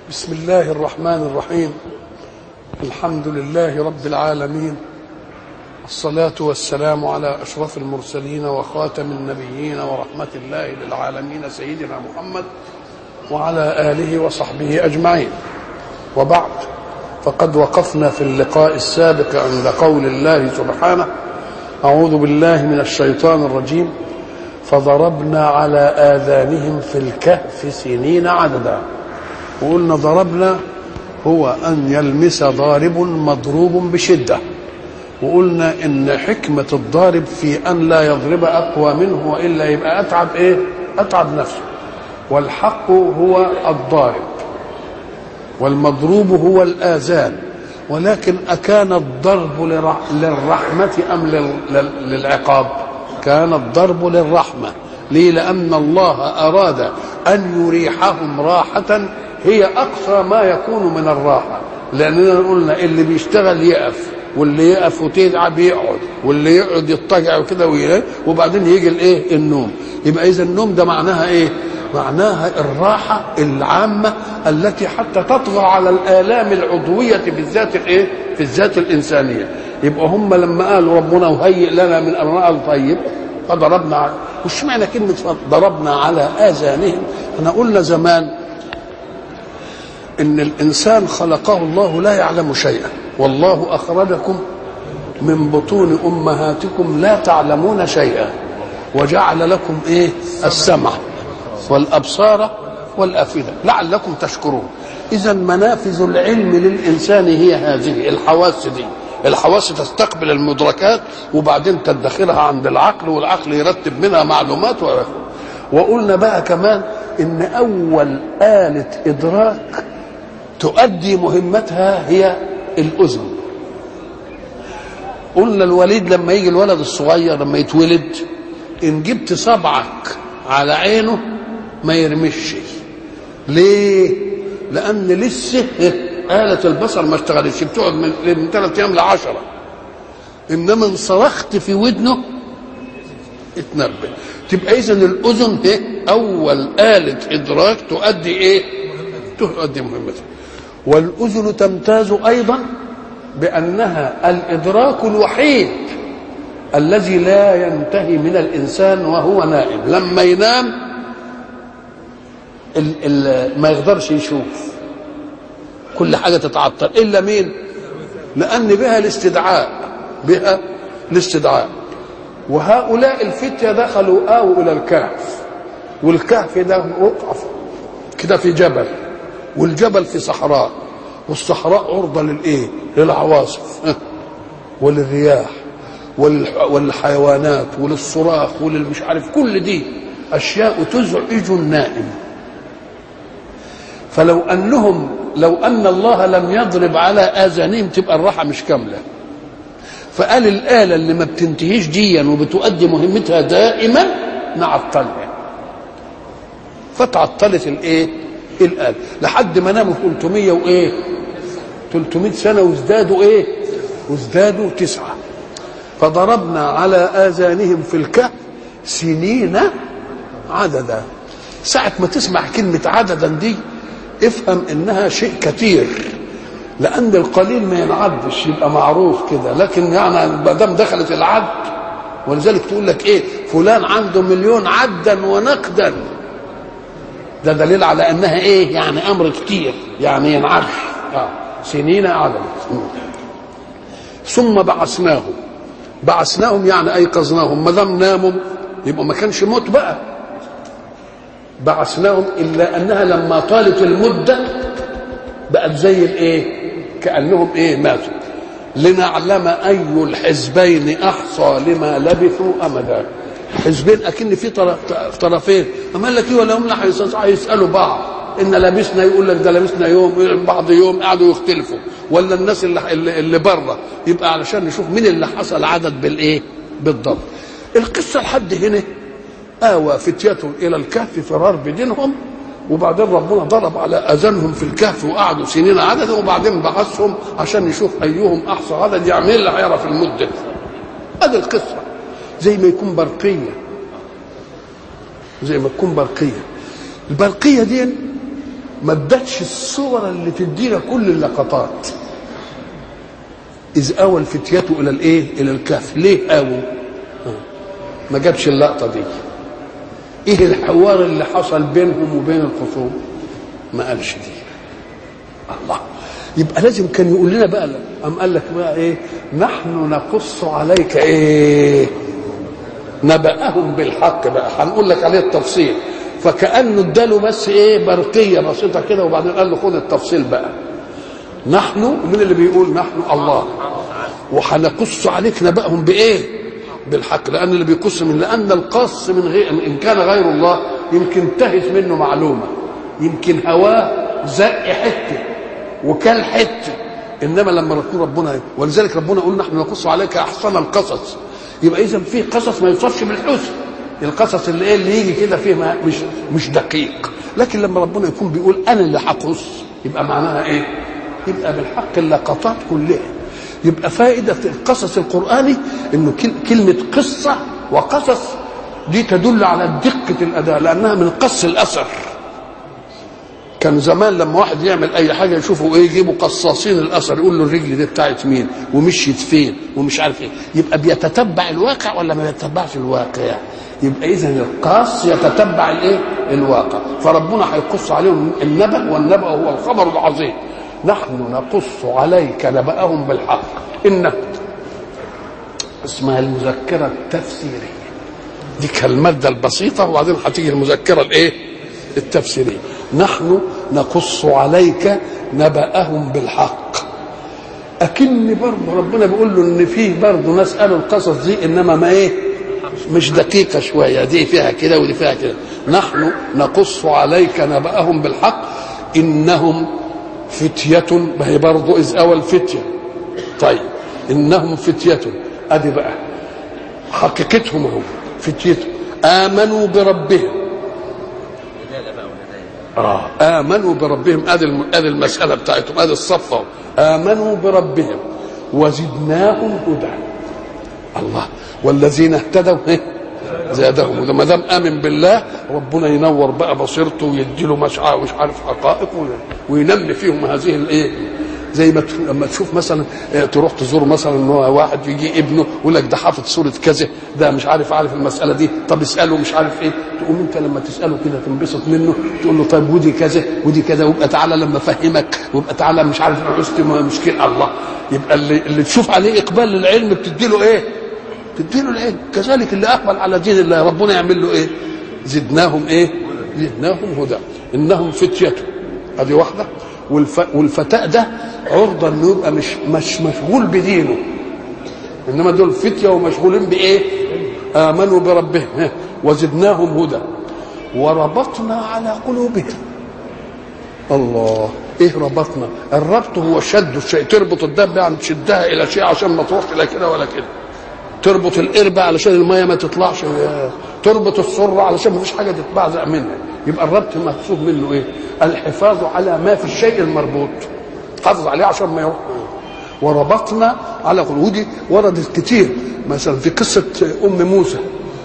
بسم الله الرحمن الرحيم الحمد لله رب العالمين الصلاة والسلام على أشرف المرسلين وخاتم النبيين ورحمة الله للعالمين سيدنا محمد وعلى آله وصحبه أجمعين وبعد فقد وقفنا في اللقاء السابق عند قول الله سبحانه أعوذ بالله من الشيطان الرجيم فضربنا على آذانهم في الكهف سنين عددا وقلنا ضربنا هو أن يلمس ضارب مضروب بشدة وقلنا إن حكمة الضارب في أن لا يضرب أقوى منه وإلا يبقى أتعب إيه؟ أتعب نفسه والحق هو الضارب والمضروب هو الآذان ولكن أكان الضرب للرحمة أم للعقاب كان الضرب للرحمة ليه لأن الله أراد أن يريحهم راحة هي أقصى ما يكون من الراحة لأننا قلنا اللي بيشتغل يقف واللي يقف وتتعب يقعد واللي يقعد يضطجع وكده وبعدين يجي الايه النوم يبقى اذا النوم ده معناها ايه معناها الراحة العامة التي حتى تطغى على الآلام العضوية في الذات الايه في الذات الإنسانية يبقى هم لما قالوا ربنا وهيئ لنا من أمرنا طيب فضربنا على وش معنى كلمة ضربنا على آذانهم احنا قلنا زمان ان الانسان خلقه الله لا يعلم شيئا والله اخرجكم من بطون امهاتكم لا تعلمون شيئا وجعل لكم ايه السمع والابصار والافئده لعلكم تشكرون اذا منافذ العلم للانسان هي هذه الحواس دي الحواس تستقبل المدركات وبعدين تدخرها عند العقل والعقل يرتب منها معلومات وقلنا بقى كمان ان اول آلة ادراك تؤدي مهمتها هي الاذن قلنا الوليد لما يجي الولد الصغير لما يتولد ان جبت صبعك على عينه ما يرمش ليه لان لسه آلة البصر ما اشتغلتش بتقعد من من ثلاث ايام لعشرة انما ان صرخت في ودنه اتنبه تبقى اذا الاذن هي اول آلة ادراك تؤدي ايه تؤدي مهمتها والأذن تمتاز أيضا بأنها الإدراك الوحيد الذي لا ينتهي من الإنسان وهو نائم لما ينام ال ال ما يقدرش يشوف كل حاجة تتعطل إلا مين لأن بها الاستدعاء بها الاستدعاء وهؤلاء الفتية دخلوا آووا إلى الكهف والكهف ده وقف كده في جبل والجبل في صحراء والصحراء عرضه للايه للعواصف وللرياح والحيوانات وللصراخ وللمش عارف كل دي اشياء تزعج النائم فلو انهم لو ان الله لم يضرب على اذانهم تبقى الراحه مش كامله فقال الاله اللي ما بتنتهيش ديا وبتؤدي مهمتها دائما نعطلها فتعطلت الايه الآن لحد ما ناموا 300 وإيه 300 سنة وازدادوا إيه وازدادوا تسعة فضربنا على آذانهم في الكهف سنين عددا ساعة ما تسمع كلمة عددا دي افهم انها شيء كثير لان القليل ما ينعدش يبقى معروف كده لكن يعني ما دام دخلت العد ولذلك تقول لك ايه فلان عنده مليون عدا ونقدا ده دليل على انها ايه يعني امر كتير يعني ينعد آه. سنين عدد ثم بعثناهم بعثناهم يعني ايقظناهم ما دام ناموا يبقى ما كانش موت بقى بعثناهم الا انها لما طالت المده بقت زي الايه كانهم ايه ماتوا لنعلم اي الحزبين احصى لما لبثوا امدا حزبين اكن في طرفين اما قال لك ايه ولا هم هيسالوا بعض ان لبسنا يقول لك ده لبسنا يوم بعض يوم قعدوا يختلفوا ولا الناس اللي اللي بره يبقى علشان نشوف مين اللي حصل عدد بالايه بالضبط القصه لحد هنا اوى فتيه الى الكهف فرار بدينهم وبعدين ربنا ضرب على اذانهم في الكهف وقعدوا سنين عددا وبعدين بعثهم عشان يشوف ايهم احصى عدد يعني مين اللي هيعرف المده ادي القصه زي ما يكون برقيه زي ما تكون برقيه البرقيه دي ما ادتش الصور اللي تدينا كل اللقطات إذ أوى الفتية إلى الإيه؟ إلى الكهف، ليه أووا؟ ما جابش اللقطة دي. إيه الحوار اللي حصل بينهم وبين الخصوم؟ ما قالش دي. الله يبقى لازم كان يقول لنا بقى أم قال لك بقى إيه؟ نحن نقص عليك إيه؟ نبأهم بالحق بقى هنقول لك عليه التفصيل فكأنه اداله بس إيه برقية بسيطة كده وبعدين قال له خد التفصيل بقى. نحن من اللي بيقول نحن الله وهنقص عليك نبأهم بإيه بالحق لأن اللي بيقص من لأن القص من غير إن كان غير الله يمكن تهت منه معلومة يمكن هواه زق حتة وكل حتة إنما لما يكون ربنا ولذلك ربنا يقول نحن نقص عليك أحسن القصص يبقى إذا في قصص ما يوصفش بالحسن القصص اللي ايه اللي يجي كده فيه ما- مش مش دقيق لكن لما ربنا يكون بيقول انا اللي هقص يبقى معناها ايه يبقى بالحق اللقطات كلها يبقى فائدة القصص القرآني انه كل- كلمة قصة وقصص دي تدل على دقة الأداء لأنها من قص الأثر كان زمان لما واحد يعمل اي حاجه يشوفوا ايه يجيبوا قصاصين الاثر يقول له الرجل دي بتاعت مين ومشيت فين ومش عارف ايه يبقى بيتتبع الواقع ولا ما بيتتبعش الواقع يبقى اذا القاص يتتبع الايه الواقع فربنا هيقص عليهم النبأ والنبأ هو الخبر العظيم نحن نقص عليك نبأهم بالحق إن اسمها المذكرة التفسيرية دي كالمادة البسيطة وبعدين هتيجي المذكرة الايه التفسيرية نحن نقص عليك نبأهم بالحق أكن برضه ربنا بيقول له إن فيه برضه ناس قالوا القصص دي إنما ما إيه مش دقيقة شوية دي فيها كده ودي فيها كده نحن نقص عليك نبأهم بالحق إنهم فتية ما هي برضه إذ أوى الفتية طيب إنهم فتية أدي بقى حقيقتهم هم فتيتهم آمنوا بربهم آه. آمنوا بربهم ادي الم- ادي المسألة بتاعتهم ادي الصفة أهو. آمنوا بربهم وزدناهم هدى الله والذين اهتدوا إيه؟ زادهم هدى ما دام آمن بالله ربنا ينور بقى بصيرته ويدي له مش عارف مش عارف حقائق وي- وينمي فيهم هذه الايه زي ما تشوف- لما تشوف مثلا آه، تروح تزور مثلا إن هو واحد يجي ابنه يقول لك ده حافظ سوره كذا ده مش عارف عارف المساله دي طب اساله مش عارف ايه تقوم انت لما تساله كده تنبسط منه تقول له طيب ودي كذا ودي كذا ويبقى تعالى لما افهمك ويبقى تعالى مش عارف عوزت مشكله الله يبقى اللي, اللي تشوف عليه اقبال للعلم بتدي له ايه؟ تدي له العلم كذلك اللي اقبل على دين الله ربنا يعمل له ايه؟ زدناهم ايه؟ زدناهم هدى انهم فتيه ادي واحده والف... والفتاء ده عرضه انه يبقى مش مش مشغول بدينه انما دول فتيه ومشغولين بايه؟ امنوا بربهم ها، وزدناهم هدى وربطنا على قلوبهم الله ايه ربطنا الربط هو شد الشيء تربط الدم يعني تشدها الى شيء عشان ما تروحش لا كده ولا كده تربط القربة علشان المية ما تطلعش تربط السرة علشان ما فيش حاجة تتبعزق منها يبقى الربط مقصود منه ايه الحفاظ على ما في الشيء المربوط حافظ عليه عشان ما يروح وربطنا على قلوب ودي وردت كتير مثلا في قصة أم موسى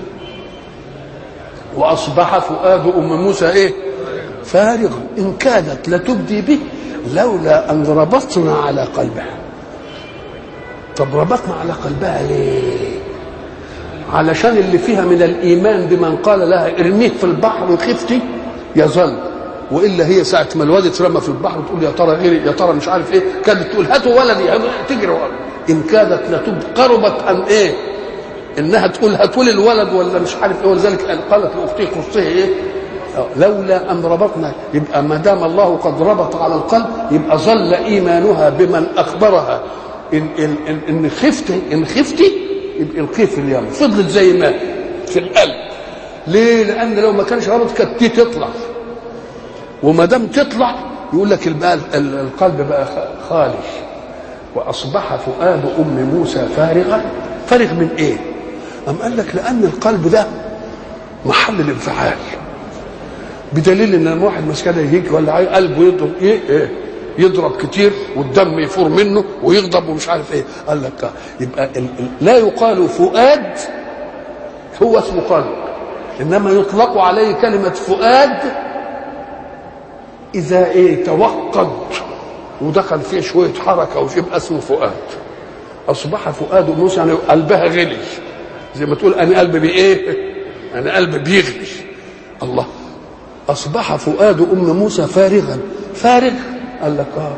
وأصبح فؤاد أم موسى إيه فارغا إن كادت لتبدي به لولا أن ربطنا على قلبها طب ربطنا على قلبها ليه علشان اللي فيها من الايمان بمن قال لها ارميه في البحر وخفتي يظل والا هي ساعه ما الواد اترمى في البحر تقول يا ترى غيري يا ترى مش عارف ايه كانت تقول هاتوا ولدي تجري ورا. ان كادت لتب قربت ان ايه انها تقول هاتوا لي الولد ولا مش عارف ايه ولذلك قالت لاختي قصتها ايه آه، لولا ان ربطنا يبقى ما دام الله قد ربط على القلب يبقى ظل ايمانها بمن اخبرها ان ان ان, إن خفتي ان خفتي يبقى القيه في اليم فضلت زي ما هي في القلب ليه؟ لان لو ما كانش رابط كانت دي تطلع وما دام تطلع يقول لك بقى ال- ال- القلب بقى خ- خالي واصبح فؤاد ام موسى فارغا فارغ من ايه؟ أم قال لك لان القلب ده محل الانفعال بدليل ان لما واحد مسكنه يجي ولا عاي- قلبه يضرب ايه ايه يضرب كتير والدم يفور منه ويغضب ومش عارف ايه قال لك آه. يبقى ال ال لا يقال فؤاد هو اسمه قلب انما يطلق عليه كلمه فؤاد اذا ايه توقد ودخل فيه شويه حركه ويبقى اسمه فؤاد اصبح فؤاد موسى يعني قلبها غلي زي ما تقول انا قلبي بايه انا قلبي بيغلي الله اصبح فؤاد ام موسى فارغا فارغ قال لك اه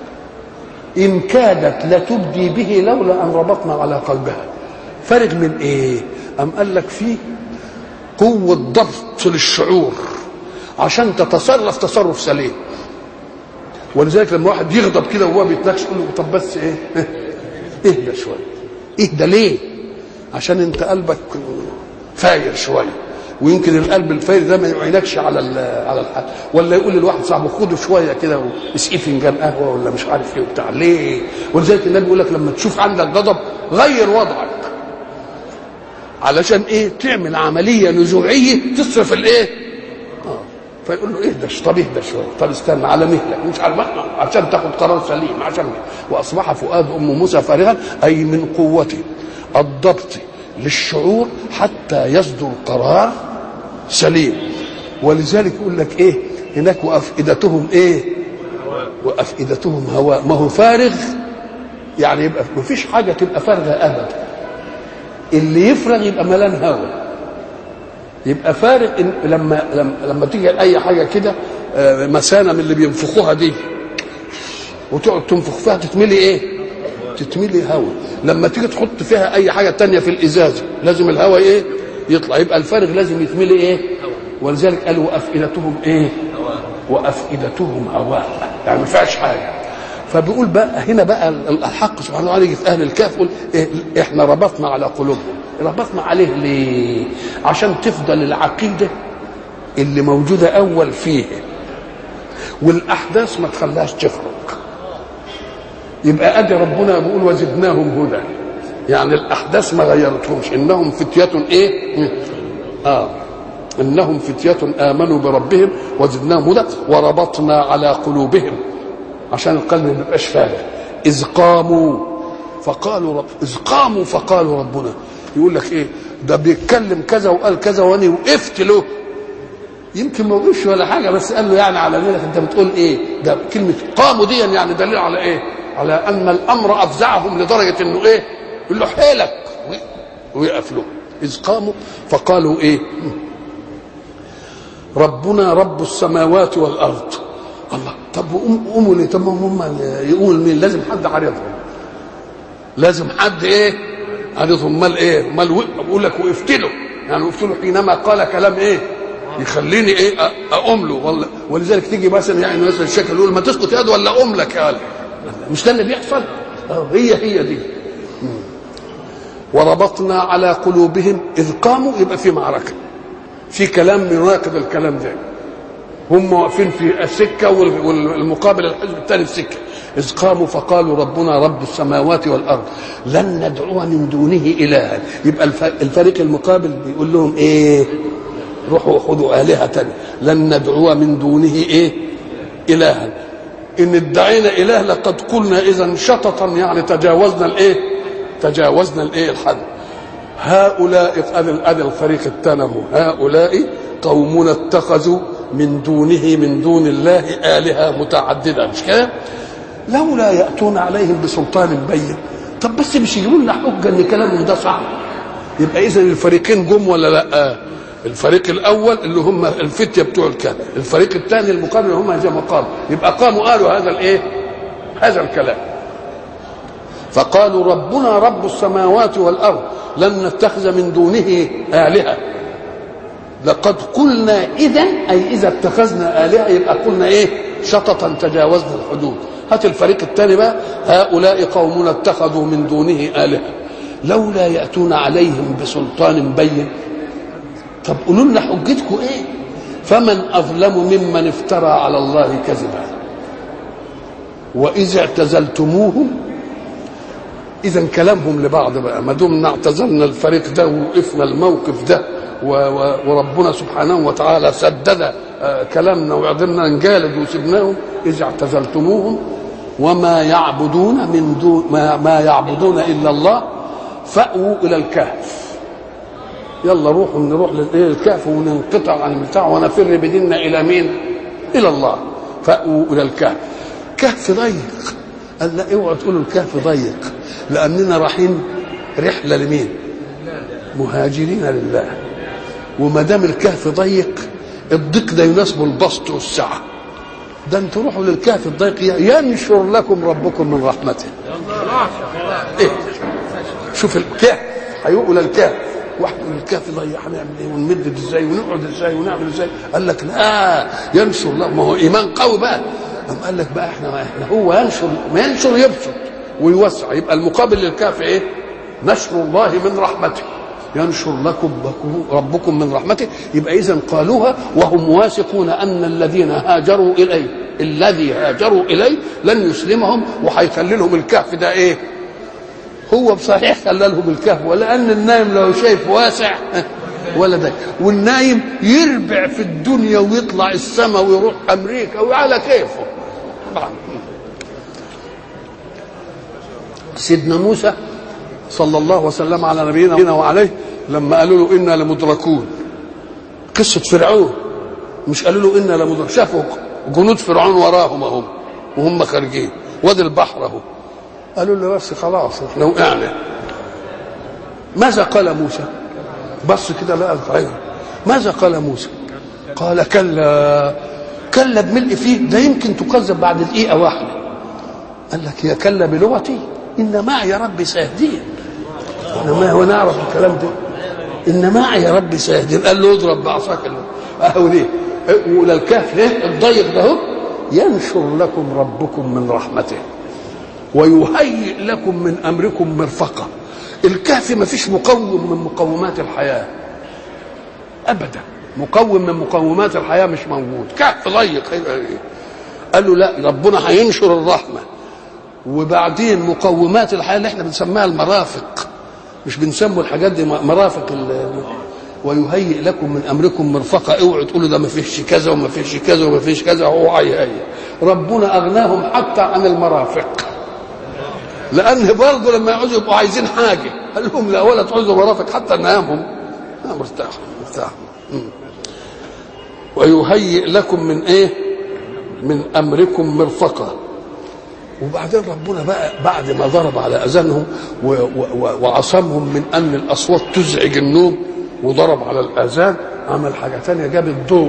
ان كادت لتبدي به لولا ان ربطنا على قلبها فارغ من ايه ام قال لك فيه قوه ضبط للشعور عشان تتصرف تصرف سليم ولذلك لما واحد يغضب كده وهو بيتناقش يقول له طب بس ايه اهدى شويه اهدى ليه عشان انت قلبك فاير شويه ويمكن القلب الفاير ده ما يعينكش على على الحال ولا يقول للواحد صاحبه خده شويه كده واسقيه فنجان قهوه ولا مش عارف ايه وبتاع ليه ولذلك النبي يقول لك لما تشوف عندك غضب غير وضعك علشان ايه تعمل عمليه نزوعيه تصرف الايه اه فيقول له اهدى طب اهدى شويه طب استنى على مهلك مش عارف عشان تاخد قرار سليم عشان واصبح فؤاد ام موسى فارغا اي من قوه الضبط للشعور حتى يصدر قرار سليم ولذلك يقول لك ايه هناك وافئدتهم ايه وافئدتهم هواء ما هو فارغ يعني يبقى ما فيش حاجه تبقى فارغه ابدا اللي يفرغ يبقى ملان هواء يبقى فارغ إن لما لما, لما تيجي اي حاجه كده مثانه من اللي بينفخوها دي وتقعد تنفخ فيها تتملي ايه تتملي هواء لما تيجي تحط فيها اي حاجه تانية في الازازه لازم الهواء ايه يطلع يبقى الفارغ لازم يتملي ايه ولذلك قالوا وافئدتهم ايه وافئدتهم هواء يعني ما فيهاش حاجه فبيقول بقى هنا بقى الحق سبحانه وتعالى يجي في اهل الكهف يقول إيه احنا ربطنا على قلوبهم ربطنا عليه ليه عشان تفضل العقيده اللي موجوده اول فيه والاحداث ما تخليهاش تخرج يبقى ادي ربنا بيقول وزدناهم هدى يعني الاحداث ما غيرتهمش انهم فتيه ايه اه انهم فتيه امنوا بربهم وزدناهم هدى وربطنا على قلوبهم عشان القلب ما يبقاش فارغ اذ قاموا فقالوا رب اذ قاموا فقالوا ربنا يقول لك ايه ده بيتكلم كذا وقال كذا وانا وقفت له يمكن ما وقفش ولا حاجه بس قال له يعني على مالك انت بتقول ايه ده كلمه قاموا دي يعني دليل على ايه على ان الامر افزعهم لدرجه انه ايه يقول له حيلك ويقف له اذ قاموا فقالوا ايه ربنا رب السماوات والارض الله طب قوموا ليه طب هم يقول مين لازم حد عارضهم لازم حد ايه عارضهم مال ايه مال بقول لك وقفت له يعني وقفت له حينما قال كلام ايه يخليني ايه اقوم له والله ولذلك تيجي مثلا يعني مثلا الشكل يقول ما تسقط يد ولا اقوم لك يا مش ده اللي بيحصل هي هي دي وربطنا على قلوبهم اذ قاموا يبقى في معركه في كلام يناقض الكلام ده هم واقفين في السكه والمقابل الحزب الثاني في السكه اذ قاموا فقالوا ربنا رب السماوات والارض لن ندعو من دونه الها يبقى الفريق المقابل بيقول لهم ايه روحوا خذوا الهه تانية لن ندعو من دونه ايه الها ان ادعينا اله لقد قلنا اذا شططا يعني تجاوزنا الايه تجاوزنا الايه الحد هؤلاء ادي الفريق الثاني هؤلاء قومنا اتخذوا من دونه من دون الله آلهة متعددة مش كده؟ لولا يأتون عليهم بسلطان بين طب بس مش يجيبوا لنا حجة إن كلامهم ده صح يبقى إذا الفريقين جم ولا لا؟ الفريق الأول اللي هم الفتية بتوع الكهف الفريق الثاني المقابل هم زي ما قالوا يبقى قاموا قالوا هذا الإيه؟ هذا الكلام فقالوا ربنا رب السماوات والأرض لن نتخذ من دونه آلهة لقد قلنا اذا اي اذا اتخذنا الهه يبقى قلنا ايه شططا تجاوزنا الحدود هات الفريق الثاني بقى هؤلاء قومنا اتخذوا من دونه الهه لولا ياتون عليهم بسلطان بين طب قولوا لنا حجتكم ايه فمن اظلم ممن افترى على الله كذبا واذ اعتزلتموهم اذا كلامهم لبعض بقى ما دمنا اعتزلنا الفريق ده ووقفنا الموقف ده وربنا سبحانه وتعالى سدد كلامنا وقدرنا نجالد وسبناهم إذ اعتزلتموهم وما يعبدون من دون ما, ما يعبدون إلا الله فأووا إلى الكهف يلا روحوا نروح للكهف وننقطع عن البتاع ونفر بديننا إلى مين؟ إلى الله فأووا إلى الكهف كهف ضيق قال لا اوعوا تقولوا الكهف ضيق لأننا رايحين رحلة لمين؟ مهاجرين لله وما دام الكهف ضيق الضيق ده يناسبه البسط والسعه ده انتوا روحوا للكهف الضيق ينشر لكم ربكم من رحمته ايه شوف الكهف هيقول للكهف واحد من الكهف ضيق هنعمل ايه ونمدد ازاي ونقعد ازاي ونعمل ازاي قال لك لا ينشر له ما هو ايمان قوي بقى قام قال لك بقى احنا احنا هو ينشر ما ينشر يبسط ويوسع يبقى المقابل للكهف ايه نشر الله من رحمته ينشر لكم ربكم من رحمته يبقى اذا قالوها وهم واثقون ان الذين هاجروا اليه الذي هاجروا اليه لن يسلمهم وهيخلي لهم الكهف ده ايه هو بصحيح خلى لهم الكهف ولان النايم لو شايف واسع ولا ده والنايم يربع في الدنيا ويطلع السماء ويروح امريكا وعلى كيفه طبعا سيدنا موسى صلى الله وسلم على نبينا وعليه لما قالوا له انا لمدركون قصه فرعون مش قالوا له انا لمدركون شافوا جنود فرعون وراهم اهم وهم خارجين وادي البحر اهو قالوا له بس خلاص احنا وقعنا ماذا قال موسى بص كده لقى الخير ماذا قال موسى قال كلا كلا بملء فيه ده يمكن تكذب بعد دقيقه واحده قال لك هي كلا بلغتي ان معي ربي سيهدين انا ما هو نعرف الكلام ده ان معي يا ربي سيهدين قال له اضرب بعصاك اهو ليه ولا الكهف ليه الضيق ده هو ينشر لكم ربكم من رحمته ويهيئ لكم من امركم مرفقه الكهف ما فيش مقوم من مقومات الحياه ابدا مقوم من مقومات الحياه مش موجود كهف ضيق قال له لا ربنا هينشر الرحمه وبعدين مقومات الحياه اللي احنا بنسميها المرافق مش بنسموا الحاجات دي مرافق ويهيئ لكم من امركم مرفقه اوعوا تقولوا ده ما فيش كذا وما فيش كذا وما فيش كذا هو هيهيئ ربنا اغناهم حتى عن المرافق لان برضه لما يعوزوا يبقوا عايزين حاجه قال لهم لا ولا تعوزوا مرافق حتى ننامهم مرتاح مرتاح ويهيئ لكم من ايه من امركم مرفقه وبعدين ربنا بقى بعد ما ضرب على اذانهم وعصمهم من ان الاصوات تزعج النوم وضرب على الاذان عمل حاجه ثانيه جاب الضوء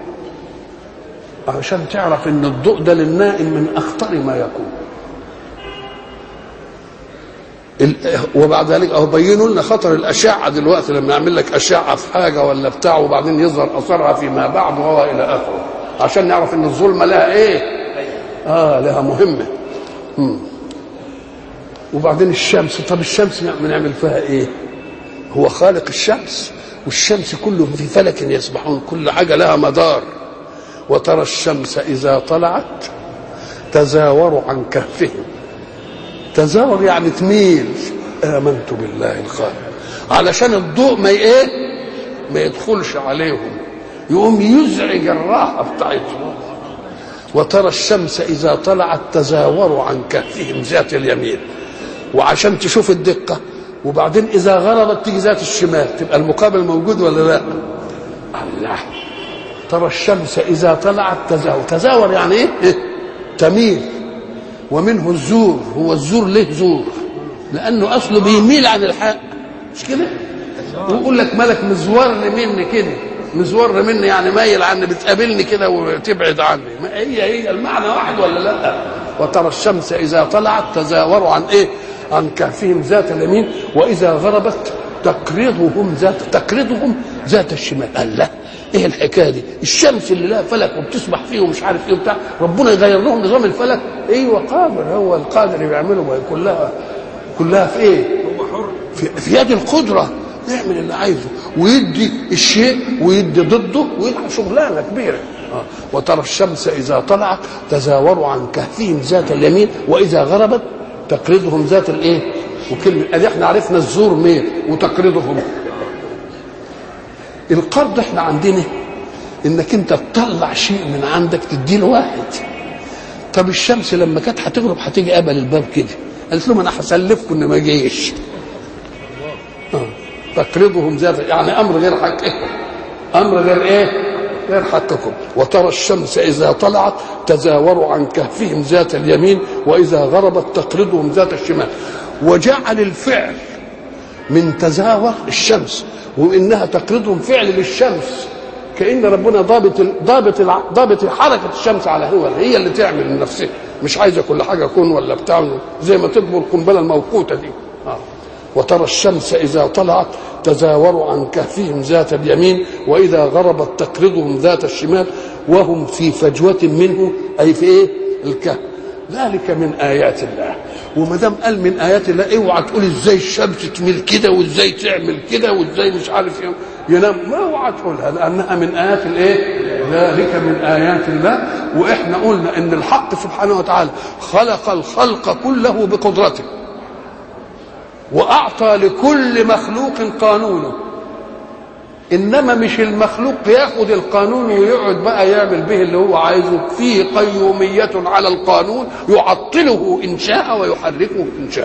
عشان تعرف ان الضوء ده للنائم من اخطر ما يكون وبعد ذلك اهو بينوا لنا خطر الاشعه دلوقتي لما يعمل لك اشعه في حاجه ولا بتاع وبعدين يظهر اثرها فيما بعد وهو الى اخره عشان نعرف ان الظلمه لها ايه؟ اه لها مهمه مم. وبعدين الشمس طب الشمس نعمل فيها ايه هو خالق الشمس والشمس كله في فلك يسبحون كل حاجة لها مدار وترى الشمس إذا طلعت تزاور عن كهفهم تزاور يعني تميل آمنت بالله الخالق علشان الضوء ما ايه ما يدخلش عليهم يقوم يزعج الراحة بتاعتهم وترى الشمس إذا طلعت تزاور عن كهفهم ذات اليمين وعشان تشوف الدقة وبعدين إذا غربت تيجي ذات الشمال تبقى المقابل موجود ولا لا؟ الله ترى الشمس إذا طلعت تزاور تزاور يعني إيه؟ إيه؟ تميل ومنه الزور هو الزور ليه زور؟ لأنه أصله بيميل عن الحق مش كده؟ ويقول لك ملك مزور مني كده مزور مني يعني مايل عني بتقابلني كده وتبعد عني ما هي هي المعنى واحد ولا لا وترى الشمس اذا طلعت تزاور عن ايه عن كهفهم ذات اليمين واذا غربت تقرضهم ذات تقرضهم ذات الشمال قال لا ايه الحكايه دي الشمس اللي لها فلك وبتسبح فيه ومش عارف ايه وبتاع ربنا يغير لهم نظام الفلك ايوه قادر هو القادر بيعمله كلها كلها في ايه في, في يد القدره يعمل اللي عايزه ويدي الشيء ويدي ضده ويلعب شغلانه كبيره آه. وترى الشمس اذا طلعت تزاور عن كهفهم ذات اليمين واذا غربت تقرضهم ذات الايه وكلمه ادي احنا عرفنا الزور مين وتقرضهم القرض احنا عندنا انك انت تطلع شيء من عندك تديه لواحد طب الشمس لما كانت هتغرب هتيجي قبل الباب كده قالت لهم انا هسلفكم ان ما جيش آه. تقرضهم ذات يعني امر غير حقيقي امر غير ايه يرحقكم وترى الشمس اذا طلعت تزاور عن كهفهم ذات اليمين واذا غربت تقرضهم ذات الشمال وجعل الفعل من تزاور الشمس وانها تقرضهم فعل للشمس كان ربنا ضابط ضابط ضابط حركه الشمس على هو هي اللي تعمل من نفسها مش عايزه كل حاجه كون ولا بتاع زي ما تطبخ القنبله الموقوته دي آه. وترى الشمس اذا طلعت تزاور عن كهفهم ذات اليمين واذا غربت تقرضهم ذات الشمال وهم في فجوه منه اي في ايه الكهف ذلك من ايات الله وما دام قال من ايات الله اوعى تقول ازاي الشمس تميل كده وازاي تعمل كده وازاي مش عارف ايه ينام ما اوعى تقولها لانها من ايات الايه ذلك من ايات الله واحنا قلنا ان الحق سبحانه وتعالى خلق الخلق كله بقدرته واعطى لكل مخلوق قانونه انما مش المخلوق ياخد القانون ويقعد بقى يعمل به اللي هو عايزه فيه قيوميه على القانون يعطله ان شاء ويحركه ان شاء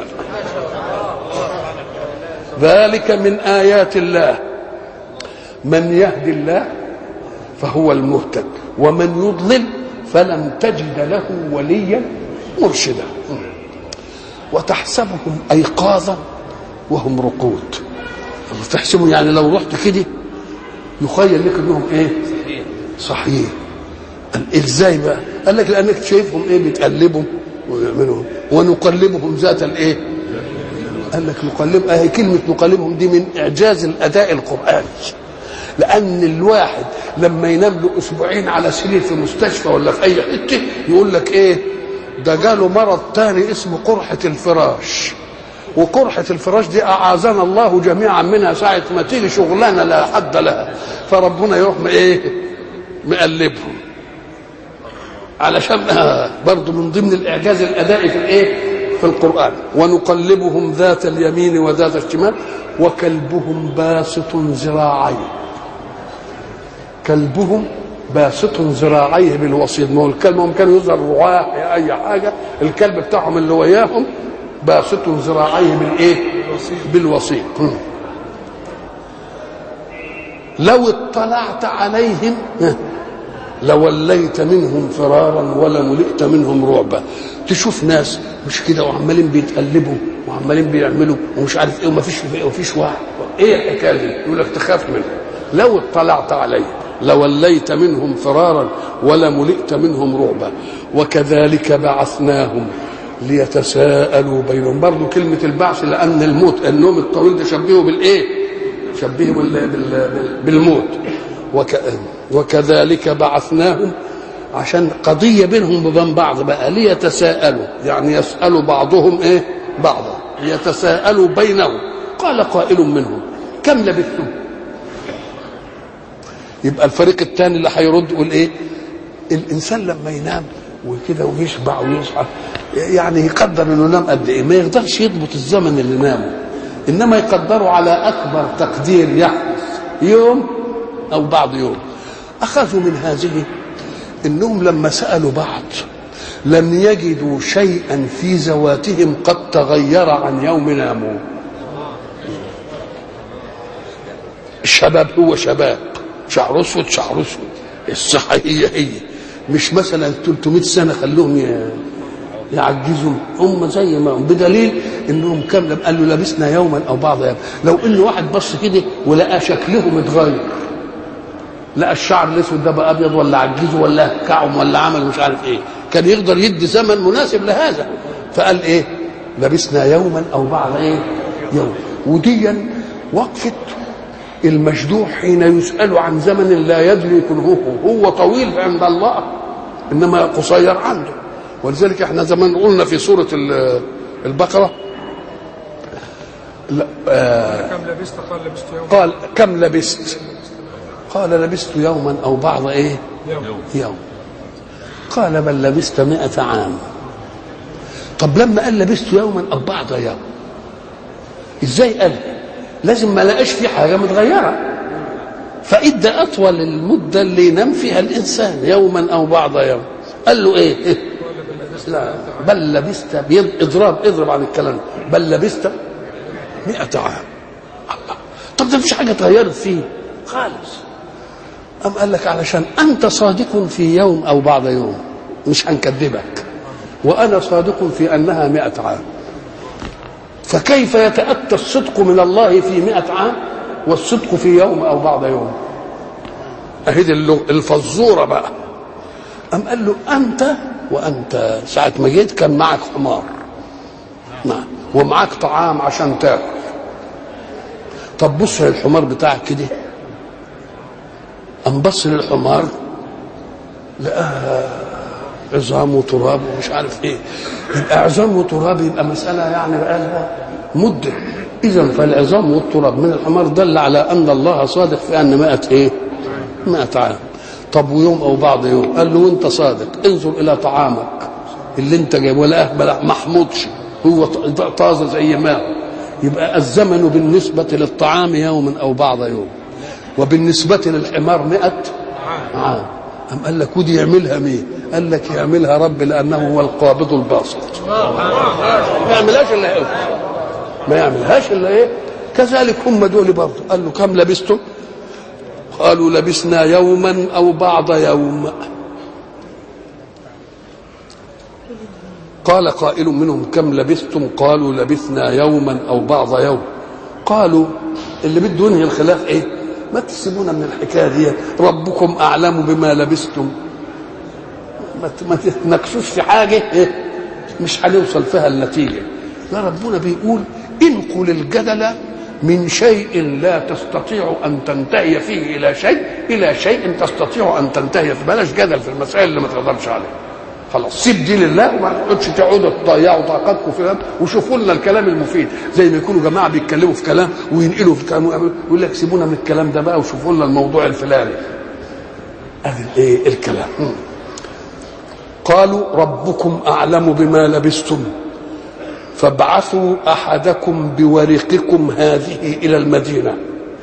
ذلك من ايات الله من يهدي الله فهو المهتد ومن يضلل فلن تجد له وليا مرشدا وتحسبهم ايقاظا وهم رقود تحسبوا يعني لو رحت كده يخيل لك انهم ايه صحيح قال ازاي بقى قال لك لانك شايفهم ايه بيتقلبوا ويعملوا ونقلبهم ذات الايه قال لك نقلب اهي كلمه نقلبهم دي من اعجاز الاداء القراني لان الواحد لما ينام له اسبوعين على سرير في مستشفى ولا في اي حته يقول لك ايه ده جاله مرض تاني اسمه قرحه الفراش وقرحة الفراش دي أعاذنا الله جميعا منها ساعة ما تيجي شغلانة لا حد لها فربنا يروح إيه مقلبهم علشان برضه من ضمن الإعجاز الأدائي في الإيه في القرآن ونقلبهم ذات اليمين وذات الشمال وكلبهم باسط ذراعيه كلبهم باسط ذراعيه بالوسيط ما هو الكلب هم كانوا يظهر رعاة اي حاجه الكلب بتاعهم اللي وياهم باسط ذراعيه بالايه بالوسيط لو اطلعت عليهم لوليت منهم فرارا ولملئت منهم رعبا تشوف ناس مش كده وعمالين بيتقلبوا وعمالين بيعملوا ومش عارف ايه ومفيش ومفيش واحد ايه الحكايه دي يقول لك تخاف منهم لو اطلعت عليهم لوليت منهم فرارا ولملئت منهم رعبا وكذلك بعثناهم ليتساءلوا بينهم برضه كلمة البعث لأن الموت النوم الطويل ده شبهه بالإيه؟ شبهه بال... بال... بالموت وك... وكذلك بعثناهم عشان قضية بينهم وبين بعض بقى ليتساءلوا يعني يسألوا بعضهم إيه؟ بعضا ليتساءلوا بينهم قال قائل منهم كم لبثتم؟ يبقى الفريق الثاني اللي هيرد يقول ايه؟ الانسان لما ينام وكده ويشبع ويصحى يعني يقدر انه نام قد ايه ما يقدرش يضبط الزمن اللي نامه انما يقدره على اكبر تقدير يحدث يوم او بعض يوم اخذوا من هذه انهم لما سالوا بعض لم يجدوا شيئا في ذواتهم قد تغير عن يوم ناموا الشباب هو شباب شعر اسود شعر اسود الصحه هي هي مش مثلا 300 سنه خلوهم يعجزوا هم زي ما هم بدليل انهم كم قال له لبسنا يوما او بعض يوم لو ان واحد بص كده ولقى شكلهم اتغير لقى الشعر الاسود ده بقى ابيض ولا عجزه ولا كعم ولا عمل مش عارف ايه كان يقدر يدي زمن مناسب لهذا فقال ايه لبسنا يوما او بعض ايه يوم وديا وقفت المجدوح حين يسأل عن زمن لا يدري كنهه هو طويل عند الله إنما قصير عنده ولذلك احنا زمان قلنا في سورة البقرة آه كم لبست قال لبست يوم قال كم لبست قال لبست يوما أو بعض إيه يوم يوم قال بل لبست مئة عام طب لما قال لبست يوما أو بعض يوم ازاي قال لازم ما لقاش في حاجه متغيره فادى اطول المده اللي ينام فيها الانسان يوما او بعض يوم قال له ايه لا بل لبست بيض اضراب اضرب عن الكلام بل لبست مئة عام الله طب ده مفيش حاجه اتغيرت فيه خالص أم قال لك علشان أنت صادق في يوم أو بعض يوم مش هنكذبك وأنا صادق في أنها مئة عام فكيف يتأتى الصدق من الله في مئة عام والصدق في يوم أو بعض يوم أهي دي الفزورة بقى أم قال له أنت وأنت ساعة ما جيت كان معك حمار نعم ومعاك طعام عشان تاكل طب بص للحمار بتاعك كده أم بص للحمار لقاها عظام وتراب ومش عارف ايه يبقى عظام وتراب يبقى مسألة يعني بقى لها مدة إذا فالعظام والتراب من الحمار دل على أن الله صادق في أن مائة إيه؟ مائة عام طب ويوم أو بعض يوم قال له وأنت صادق انظر إلى طعامك اللي أنت جايبه ولا بلا محمودش هو طازة زي ما هو يبقى الزمن بالنسبة للطعام يوم أو بعض يوم وبالنسبة للحمار مئة عام أم قال لك ودي يعملها مين قال لك يعملها رب لأنه هو القابض الباسط ما يعملهاش إلا إيه ما يعملهاش إلا إيه كذلك هم دول برضه قال له كم لبستم قالوا لبسنا يوما أو بعض يوم قال قائل منهم كم لبثتم قالوا لبثنا يوما او بعض يوم قالوا اللي بده ينهي الخلاف ايه ما تسيبونا من الحكايه دي ربكم اعلم بما لبثتم ما تتناقشوش في حاجه إيه؟ مش هنوصل فيها النتيجه لا ربنا بيقول انقل الجدل من شيء لا تستطيع ان تنتهي فيه الى شيء الى شيء تستطيع ان تنتهي فيه بلاش جدل في المسائل اللي ما تقدرش عليها خلاص سيب دي لله وما تقعدش تقعدوا تضيعوا طاقتكم في كلام وشوفوا لنا الكلام المفيد زي ما يكونوا جماعه بيتكلموا في كلام وينقلوا في كلام ويقول لك سيبونا من الكلام ده بقى وشوفوا لنا الموضوع الفلاني ادي الايه الكلام قالوا ربكم اعلم بما لبستم فابعثوا احدكم بورقكم هذه الى المدينه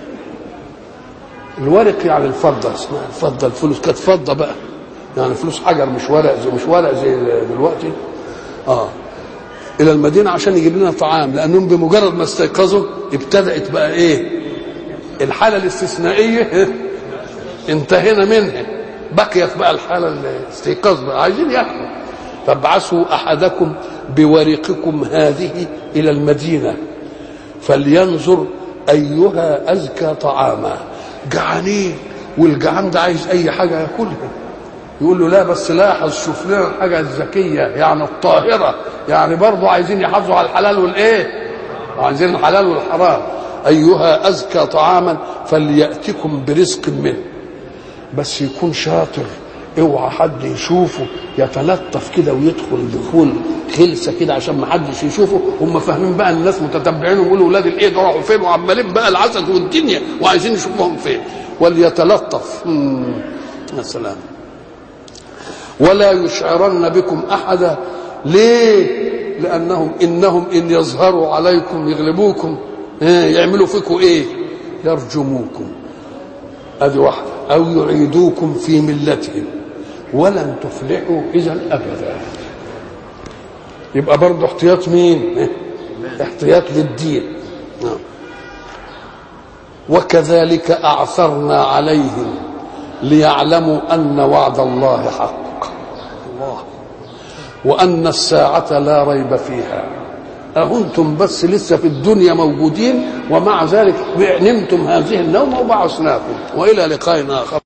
الورق يعني الفضه اسمها الفضه الفلوس كانت فضه بقى يعني فلوس حجر مش ورق زي مش ورق زي دلوقتي اه الى المدينه عشان يجيب لنا طعام لانهم بمجرد ما استيقظوا ابتدات بقى ايه الحاله الاستثنائيه انتهينا منها بقيت بقى الحاله الاستيقاظ بقى عايزين ياكلوا فابعثوا احدكم بورقكم هذه الى المدينه فلينظر ايها ازكى طعاما جعانين والجعان ده عايز اي حاجه ياكلها يقول له لا بس لاحظ شوف لنا الحاجه الذكيه يعني الطاهره يعني برضه عايزين يحافظوا على الحلال والايه عايزين الحلال والحرام ايها ازكى طعاما فلياتكم برزق منه بس يكون شاطر اوعى حد يشوفه يتلطف كده ويدخل دخول خلسه كده عشان ما حدش يشوفه هم فاهمين بقى الناس متتبعين ويقولوا ولاد الايه راحوا فين وعمالين بقى العسل والدنيا وعايزين يشوفوهم فين وليتلطف يا سلام ولا يشعرن بكم احدا ليه لانهم انهم ان يظهروا عليكم يغلبوكم يعملوا فيكم ايه يرجموكم ادي واحده او يعيدوكم في ملتهم ولن تفلحوا اذا ابدا يبقى برضه احتياط مين احتياط للدين نعم وكذلك اعثرنا عليهم ليعلموا ان وعد الله حق الله وان الساعه لا ريب فيها أهنتم بس لسه في الدنيا موجودين ومع ذلك نمتم هذه النوم وبعثناكم وإلى لقاء آخر